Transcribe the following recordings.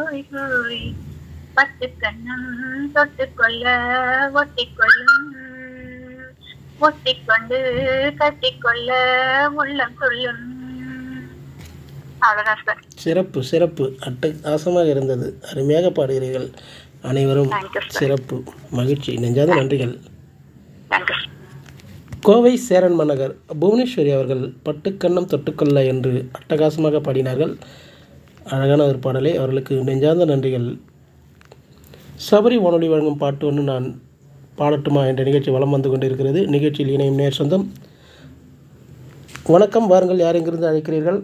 ஹோய் ஹோய் பட்டு கண்ணம் தொட்டுக்கொள்ள ஒட்டிக்கொள்ளும் ஒட்டிக்கொண்டு கட்டிக்கொள்ள உள்ளம் கொள்ளும் அவ்வளவுதான் சார் சிறப்பு சிறப்பு அட்டகாசமாக இருந்தது அருமையாக பாடுகிறீர்கள் அனைவரும் Thank you, sir. சிறப்பு மகிழ்ச்சி நெஞ்சாத நன்றிகள் தேங்க்யூ கோவை சேரன் மன்னகர் புவனேஸ்வரி அவர்கள் பட்டுக்கண்ணம் தொட்டுக்கொள்ள என்று அட்டகாசமாக பாடினார்கள் அழகான ஒரு பாடலை அவர்களுக்கு நெஞ்சார்ந்த நன்றிகள் சபரி வானொலி வழங்கும் பாட்டு ஒன்று நான் பாடட்டுமா என்ற நிகழ்ச்சி வலம் வந்து கொண்டிருக்கிறது நிகழ்ச்சியில் இணையும் நேர் சொந்தம் வணக்கம் வாருங்கள் யார் எங்கிருந்து அழைக்கிறீர்கள்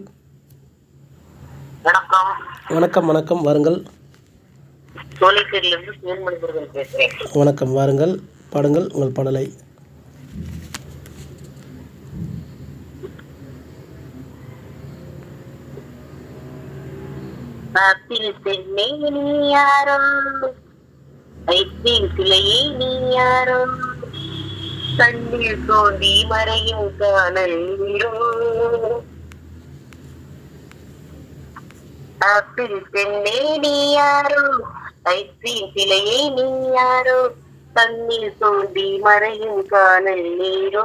வணக்கம் வணக்கம் வணக்கம் வாருங்கள் சோலைச்சேரியில இருந்து தேன்மணி முருகன் பேசுறேன் வணக்கம் வாருங்கள் பாடுங்கள் உங்கள் பாடலை ஆப்பிள் பெண்ணே நீ யாரோ ஐஸ்கிரீம் சிலையே நீ யாரோ கண்ணில் தோண்டி மறையும் காணல் நீரோ ஆப்பிள் பெண்ணே நீ யாரோ ஐஸ்கிரீம் சிலையே நீ யாரோ கண்ணில் தோண்டி மறையும் காணல் நீரோ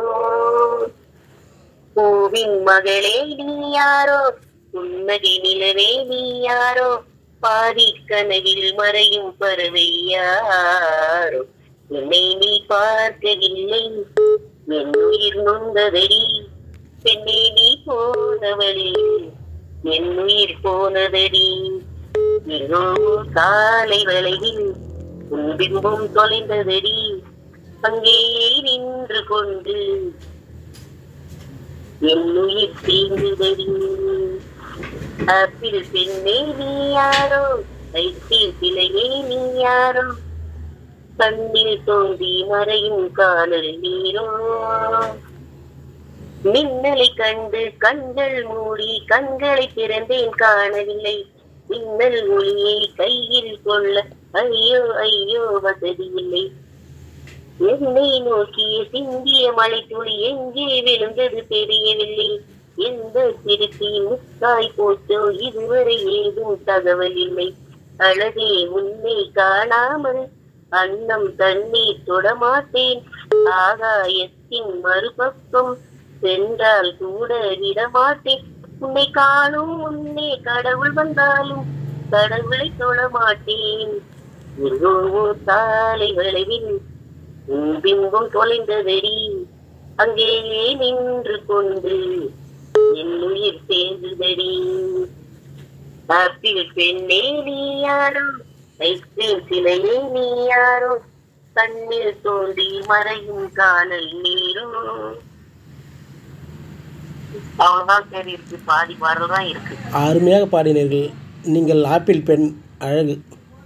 பூவின் மகளே நீ யாரோ உன்னதி நிலவே நீ யாரோ பாதி கனவில் மறையும் பறவை யாரோ என்னை நீ பார்க்கவில்லை என் உயிர் நொந்ததடி பெண்ணே நீ போனவளே என் உயிர் போனதடி எங்கோ காலை வளைவில் உன் பிம்பம் தொலைந்ததடி அங்கேயே நின்று கொண்டு என் உயிர் தீங்குதடி ஆப்பிள் பெண்ணே நீ யாரோ ஐஸ்கிரீம் சிலையே நீ யாரோ கண்ணில் தோன்றி மறையும் காணல் நீரோ மின்னலை கண்டு கண்கள் மூடி கண்களை திறந்தேன் காணவில்லை மின்னல் ஒளியை கையில் கொள்ள ஐயோ ஐயோ வசதி இல்லை என்னை நோக்கிய சிந்திய மழை துளி எங்கே விழுந்தது தெரியவில்லை எந்த திருப்பி முக்காய் போச்சோ இதுவரை ஏதும் தகவல் இல்லை அழகே உன்னை காணாமல் அன்னம் தண்ணீர் தொடமாட்டேன் ஆகாயத்தின் மறுபக்கம் சென்றால் கூட விடமாட்டேன் உன்னை காணும் முன்னே கடவுள் வந்தாலும் கடவுளை தொடமாட்டேன் எங்கோ ஓர் சாலை வளைவில் உன் பிம்பம் தொலைந்ததடி அங்கேயே நின்று கொண்டு என் உயிர் சேர்ந்ததடி ஆப்பிள் பெண்ணே நீ யாரோ ஐஸ்கிரீம் சிலையே நீ யாரோ கண்ணில் தோண்டி மறையும் காணல் நீரும் அவ்வளவுதான் சரி இருக்கு பாதி பாடல் தான் இருக்கு அருமையாக பாடினீர்கள் நீங்கள் ஆப்பிள் பெண் அழகு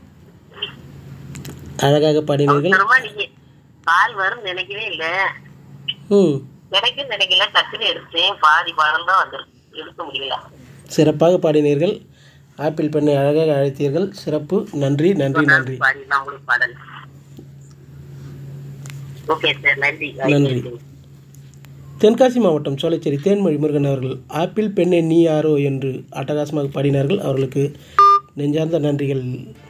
அழகாக பாடினீர்கள் அவசரமா நீங்க பால் வரும் நினைக்கவே இல்ல ம் கிடைக்கும் நினைக்கல டக்குன்னு எடுத்தேன் பாதி பாடல் தான் வந்திருக்கு எடுக்க முடியல சிறப்பாக பாடினீர்கள் ஆப்பிள் பெண்ணை அழகாக அழைத்தீர்கள் சிறப்பு நன்றி நன்றி நன்றி பாடிடலாம் உங்களுக்கு பாடல் ஓகே சார் நன்றி நன்றி. தென்காசி மாவட்டம் சோலைச்சேரி தேன்மொழி முருகன் அவர்கள் ஆப்பிள் பெண்ணே நீ யாரோ என்று அட்டகாசமாக பாடினார்கள் அவர்களுக்கு நெஞ்சார்ந்த நன்றிகள்